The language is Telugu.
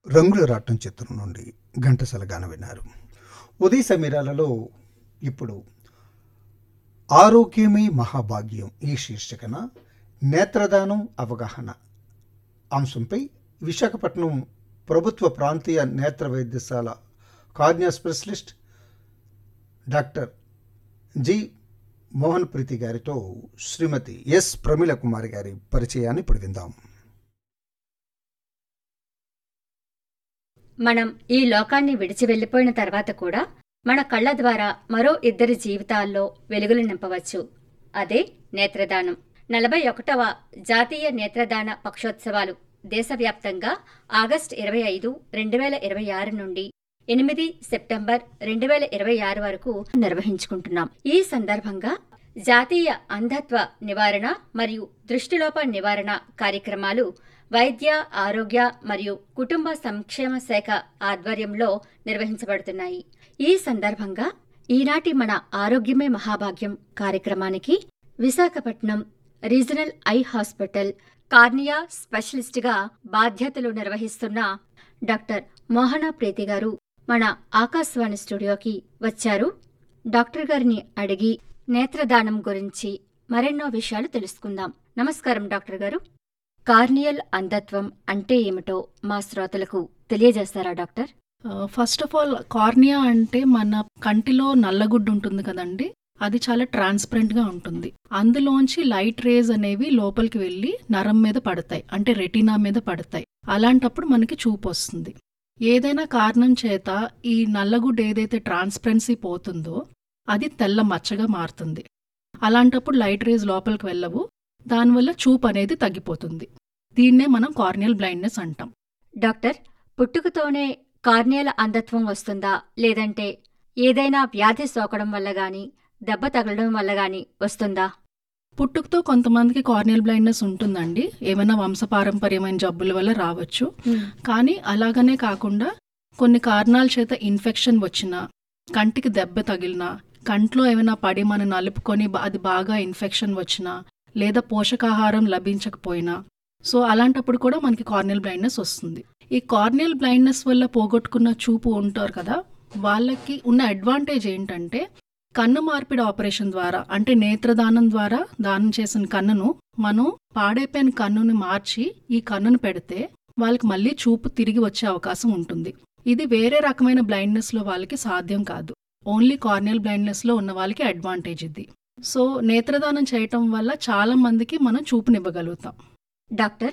రంగుల రాటం చిత్రం నుండి ఘంటసాల గానం విన్నారు ఉదయ సమీరాలలో ఇప్పుడు ఆరోగ్యమే మహాభాగ్యం ఈ శీర్షికన నేత్రదానం అవగాహన అంశంపై విశాఖపట్నం ప్రభుత్వ ప్రాంతీయ నేత్ర వైద్యశాల cornea specialist doctor G Mohan Preethi గారితో శ్రీమతి ఎస్ ప్రమీల కుమారి గారి పరిచయాన్ని ఇప్పుడు విందాం మనం ఈ లోకాన్ని విడిచి వెళ్ళిపోయిన తర్వాత కూడా మన కళ్ళ ద్వారా మరో ఇద్దరి జీవితాల్లో వెలుగులు నింపవచ్చు అదే నేత్రదానం నలభై ఒకటవ జాతీయ నేత్రదాన పక్షోత్సవాలు దేశవ్యాప్తంగా ఆగస్టు ఇరవై ఐదు రెండు వేల ఇరవై ఆరు నుండి ఎనిమిది సెప్టెంబర్ రెండు వేల ఇరవై ఆరు వరకు నిర్వహించుకుంటున్నాం ఈ సందర్భంగా జాతీయ అంధత్వ నివారణ మరియు దృష్టిలోప నివారణ కార్యక్రమాలు వైద్య ఆరోగ్య మరియు కుటుంబ సంక్షేమ శాఖ ఆధ్వర్యంలో నిర్వహించబడుతున్నాయి ఈ సందర్భంగా ఈనాటి మన ఆరోగ్యమే మహాభాగ్యం కార్యక్రమానికి Visakhapatnam regional eye hospital cornea స్పెషలిస్ట్గా బాధ్యతలు నిర్వహిస్తున్న డాక్టర్ మోహన ప్రీతి గారు మన ఆకాశవాణి స్టూడియోకి వచ్చారు డాక్టర్ గారిని అడిగి నేత్రదానం గురించి మరెన్నో విషయాలు తెలుసుకుందాం నమస్కారం డాక్టర్ గారు కార్నియల్ అంధత్వం అంటే ఏమిటో మా శ్రోతలకు తెలియజేస్తారా doctor first of all cornea అంటే మన కంటిలో నల్లగుడ్డు ఉంటుంది కదండి అది చాలా ట్రాన్స్పరెంట్ గా ఉంటుంది అందులోంచి లైట్ రేస్ అనేవి లోపలికి వెళ్ళి నరం మీద పడతాయి అంటే రెటీనా మీద పడతాయి అలాంటప్పుడు మనకి చూపు వస్తుంది ఏదైనా కారణం చేత ఈ నల్లగుడ్డు ఏదైతే ట్రాన్స్పరెన్సీ పోతుందో అది తెల్ల మచ్చగా మారుతుంది అలాంటప్పుడు లైట్ రేస్ లోపలికి వెళ్ళవు దానివల్ల చూపు అనేది తగ్గిపోతుంది దీన్నే మనం కార్నియల్ బ్లైండ్నెస్ అంటాం డాక్టర్ పుట్టుకతోనే కార్నియల అంధత్వం వస్తుందా లేదంటే ఏదైనా వ్యాధి సోకడం వల్ల గాని దెబ్బ తగలడం వల్ల గాని వస్తుందా పుట్టుకతో కొంతమందికి కార్నియల్ బ్లైండ్నెస్ ఉంటుందండి ఏమైనా వంశపారంపర్యమైన జబ్బుల వల్ల రావచ్చు కానీ అలాగనే కాకుండా కొన్ని కారణాల చేత ఇన్ఫెక్షన్ వచ్చినా కంటికి దెబ్బ తగిలినా కంట్లో ఏమైనా పడి మనం నలుపుకొని బా- అది బాగా ఇన్ఫెక్షన్ వచ్చినా లేదా పోషకాహారం లభించకపోయినా సో అలాంటప్పుడు కూడా మనకి కార్నియల్ బ్లైండ్నెస్ వస్తుంది ఈ కార్నియల్ బ్లైండ్నెస్ వల్ల పోగొట్టుకున్న చూపు ఉంటారు కదా వాళ్ళకి ఉన్న అడ్వాంటేజ్ ఏంటంటే కన్ను మార్పిడి ఆపరేషన్ ద్వారా అంటే నేత్రదానం ద్వారా దానం చేసిన కన్నును మనం పాడైపోయిన కన్నుని మార్చి ఈ కన్నును పెడితే వాళ్ళకి మళ్ళీ చూపు తిరిగి వచ్చే అవకాశం ఉంటుంది ఇది వేరే రకమైన బ్లైండ్నెస్ లో వాళ్ళకి సాధ్యం కాదు ఓన్లీ కార్నియల్ బ్లైండ్నెస్ లో ఉన్న వాళ్ళకి అడ్వాంటేజ్ ఇది సో నేత్రదానం చేయటం వల్ల చాలా మందికి మనం చూపునివ్వగలుగుతాం డాక్టర్